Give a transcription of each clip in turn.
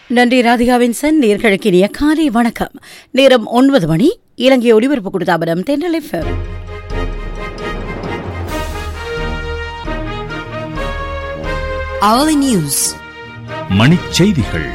நன்றி ராதிகாவின் சன் நேர்களுக்கு இனிய காலை வணக்கம் நேரம் ஒன்பது மணி இலங்கை ஒலிபரப்பு கொடுத்தாபனம் தென்றல் எஃப்எம் hourly news மணிச்செய்திகள்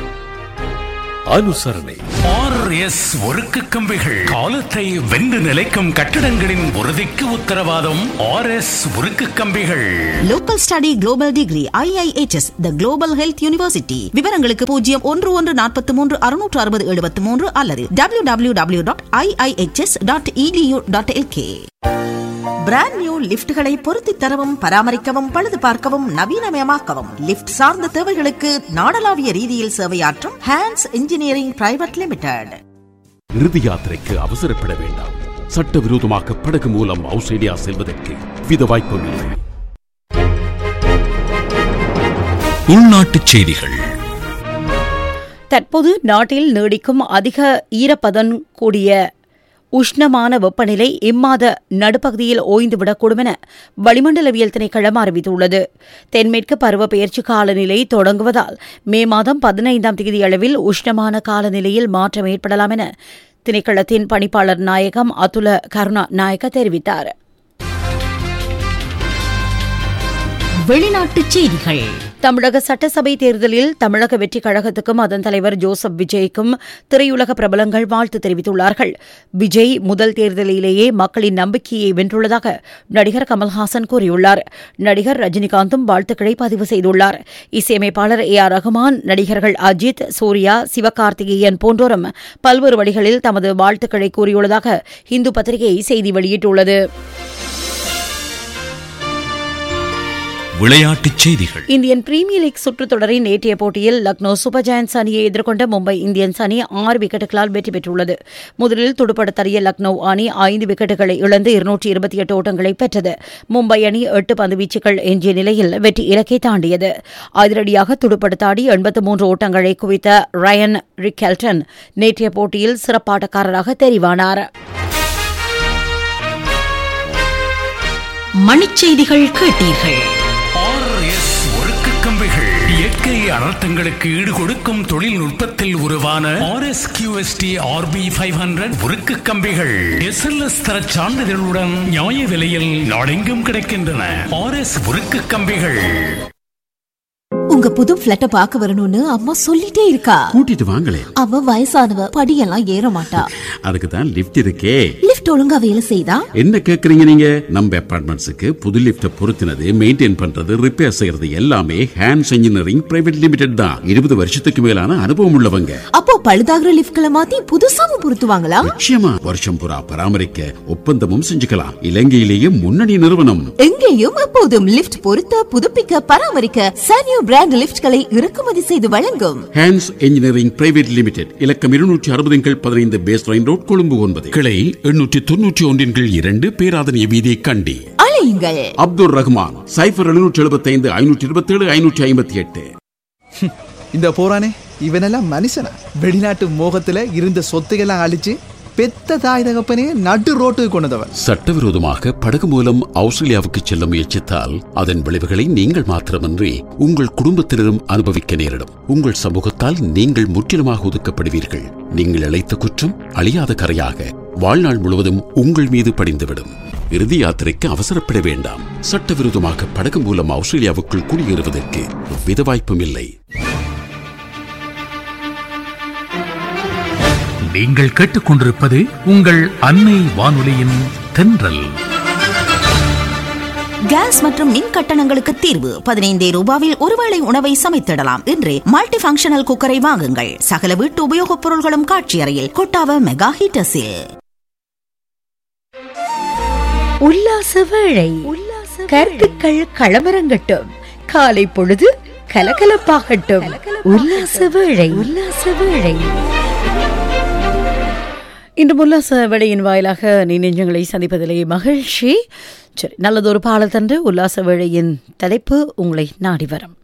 அனுசரணை ஆர்எஸ் ஒருக்கு கம்பிகள் காலத்தை வென்று நிலைக்கும் கட்டிடங்களின் உறுதிக்கு உத்தரவாதம் ஆர்எஸ் உருக்கு கம்பிகள் local study global degree IIHS the global health university விவரங்களுக்கு பூஜ்ஜியம் ஒன்று ஒன்று நாற்பத்தி மூன்று அறுநூற்று அறுபது எழுபத்தி மூன்று அல்லது W W W dot IIHS dot edu dot LK brand new லிப்ட்களை பொருத்தி தரவும் பராமரிக்கவும் பழுது பார்க்கவும் நவீனமயமாக்கவும் லிப்ட் சார்ந்த தேவைகளுக்கு நாடளாவிய ரீதியில் சேவையாற்றும் ஹேண்ட்ஸ் இன்ஜினியரிங் பிரைவேட் லிமிடெட் இறுதி யாத்திரைக்கு அவசரப்பட வேண்டாம் சட்டவிரோதமாக படகு மூலம் ஆஸ்திரேலியா செல்வதற்கு வித வாய்ப்பும் இல்லை உள்நாட்டுச் செய்திகள் தற்போது நாட்டில் நீடிக்கும் அதிக ஈரப்பதன் கூடிய உஷ்ணமான வெப்பநிலை இம்மாத நடுப்பகுதியில் ஓய்ந்துவிடக்கூடும் என வளிமண்டலவியல் திணைக்களம் அறிவித்துள்ளது தென்மேற்கு பருவ பெயர்ச்சி காலநிலை தொடங்குவதால் மே மாதம் பதினைந்தாம் தேதி அளவில் உஷ்ணமான காலநிலையில் மாற்றம் ஏற்படலாம் என திணைக்களத்தின் பணிப்பாளர் நாயகம் அதுல கருணா நாயக்க தெரிவித்தார் வெளிநாட்டுச் செய்திகள் தமிழக சட்டசபை தேர்தலில் தமிழக வெற்றிக் கழகத்துக்கும் அதன் தலைவர் ஜோசப் விஜய்க்கும் திரையுலக பிரபலங்கள் வாழ்த்து தெரிவித்துள்ளார்கள் விஜய் முதல் தேர்தலிலேயே மக்களின் நம்பிக்கையை வென்றுள்ளதாக நடிகர் கமல்ஹாசன் கூறியுள்ளார் நடிகர் ரஜினிகாந்தும் வாழ்த்துக்களை பதிவு செய்துள்ளார் இசையமைப்பாளர் ஏ ஆர் ரகுமான் நடிகர்கள் அஜித் சூர்யா சிவகார்த்திகேயன் போன்றோரும் பல்வேறு வழிகளில் தமது வாழ்த்துக்களை கூறியுள்ளதாக இந்து பத்திரிகை செய்தி வெளியிட்டுள்ளது விளையாட்டுச் செய்திகள் இந்தியன் பிரீமியர் லீக் சுற்றுத் தொடரின் நேற்றைய போட்டியில் லக்னோ சூப்பர் ஜெயன்ஸ் அணியை எதிர்கொண்ட மும்பை இந்தியன்ஸ் அணி ஆறு விக்கெட்டுகளால் வெற்றி பெற்றுள்ளது முதலில் துடுப்படுத்த தறிய லக்னோ அணி ஐந்து விக்கெட்டுகளை இழந்து இருநூற்றி இருபத்தி எட்டு ஓட்டங்களை பெற்றது மும்பை அணி எட்டு பந்துவீச்சுகள் எஞ்சிய நிலையில் வெற்றி இலக்கை தாண்டியது அதிரடியாக துடுப்படுத்தாடி எண்பத்து மூன்று ஓட்டங்களை குவித்த ரயன் ரிக்கெல்டன் நேற்றைய போட்டியில் சிறப்பாட்டக்காரராக தெரிவானார் மணிச்செய்திகள் கேட்டீர்கள் ஆர்எஸ் ஒருக்கு கம்பிகள் இயற்கை அனர்த்தங்களுக்கு ஈடு கொடுக்கும் தொழில்நுட்பத்தில் உருவான RS QST RP five hundred உருக்கு கம்பிகள் எஸ்எல்எஸ் தர சான்றிதழுடன் நியாய விலையில் நாடெங்கும் கிடைக்கின்றன ஆர்எஸ் உருக்கு கம்பிகள் உங்க புது பிளட்ட பாக்க வரணும்னு அம்மா சொல்லிட்டே இருக்கா கூட்டிட்டு வாங்களே அவ வயசானவ படியெல்லாம் ஏற மாட்டா அதுக்கு தான் லிஃப்ட் இருக்கே லிஃப்ட் ஒழுங்கா வேலை செய்தா என்ன கேக்குறீங்க நீங்க நம்ம அபார்ட்மெண்ட்ஸுக்கு புது லிஃப்ட் பொருத்தினது மெயின்டைன் பண்றது ரிப்பேர் செய்யறது எல்லாமே ஹேண்ட்ஸ் இன்ஜினியரிங் பிரைவேட் லிமிடெட் தான் இருபது வருஷத்துக்கு மேலான அனுபவம் உள்ளவங்க அப்போ பழுதாகிற லிஃப்ட்களை மாத்தி புதுசாவும் பொருத்துவாங்களா நிச்சயமா வருஷம் புறா பராமரிக்க ஒப்பந்தமும் செஞ்சுக்கலாம் இலங்கையிலேயே முன்னணி நிறுவனம் எங்கேயும் எப்போதும் லிஃப்ட் பொருத்த புதுப்பிக்க பராமரிக்க சானியோ பிராண்ட் லிஃப்ட்களை இறக்குமதி செய்து வழங்கும் ஹேண்ட்ஸ் இன்ஜினியரிங் பிரைவேட் லிமிடெட் இலக்கம் இருநூற்றி அறுபதின் கீழ் பதினைந்து பேஸ் லைன் ரோட் கொழும்பு ஒன்பது கிளை எண்ணூற்றி தொன்னூற்றி ஒன்றின் கீழ் இரண்டு பேராதனை வீதி கண்டி அலையுங்கள் அப்துல் ரஹ்மான் சைபர் எழுநூற்றி எழுபத்தி ஐந்து ஐநூற்றி இருபத்தி ஏழு ஐநூற்றி ஐம்பத்தி எட்டு இந்த போறானே இவனெல்லாம் மனுஷனா வெளிநாட்டு மோகத்துல இருந்த சொத்துக்கெல்லாம் அழிச்சு பெத்த தாய் தகப்பனே நடு ரோட்டுக்கு கொண்டதவன் சட்டவிரோதமாக படகு மூலம் ஆஸ்திரேலியாவுக்கு செல்ல முயற்சித்தால் அதன் விளைவுகளை நீங்கள் மாத்திரமன்றி உங்கள் குடும்பத்தினரும் அனுபவிக்க நேரிடும் உங்கள் சமூகத்தால் நீங்கள் முற்றிலுமாக ஒதுக்கப்படுவீர்கள் நீங்கள் இழைத்த குற்றம் அழியாத கரையாக வாழ்நாள் முழுவதும் உங்கள் மீது படிந்துவிடும் இறுதி யாத்திரைக்கு அவசரப்பட வேண்டாம் சட்டவிரோதமாக படகு மூலம் ஆஸ்திரேலியாவுக்குள் குடியேறுவதற்கு எவ்வித வாய்ப்பும் இல்லை நீங்கள் கேட்டுக்கொண்டிருப்பது உங்கள் அன்னை வானொலியின் தென்றல் கேஸ் மற்றும் மின் கட்டணங்களுக்கு தீர்வு பதினைந்தே ரூபாவில் ஒருவேளை உணவை சமைத்திடலாம் இன்றே மல்டி ஃபங்க்ஷனல் குக்கரை வாங்குங்கள் சகல வீட்டு உபயோகப் பொருள்களும் காட்சி அறையில் கொட்டாவ மெகா ஹீட்டர்ஸில் உல்லாச வேளை கருத்துக்கள் களமரங்கட்டும் காலை பொழுது கலகலப்பாகட்டும் உல்லாச வேளை உல்லாச வேளை இன்று உல்லாச வேளையின் வாயிலாக நீ நெஞ்சங்களை சந்திப்பதிலே மகிழ்ச்சி சரி நல்லதொரு பாடல் தந்து உல்லாச வேளையின் தலைப்பு உங்களை நாடி வரும்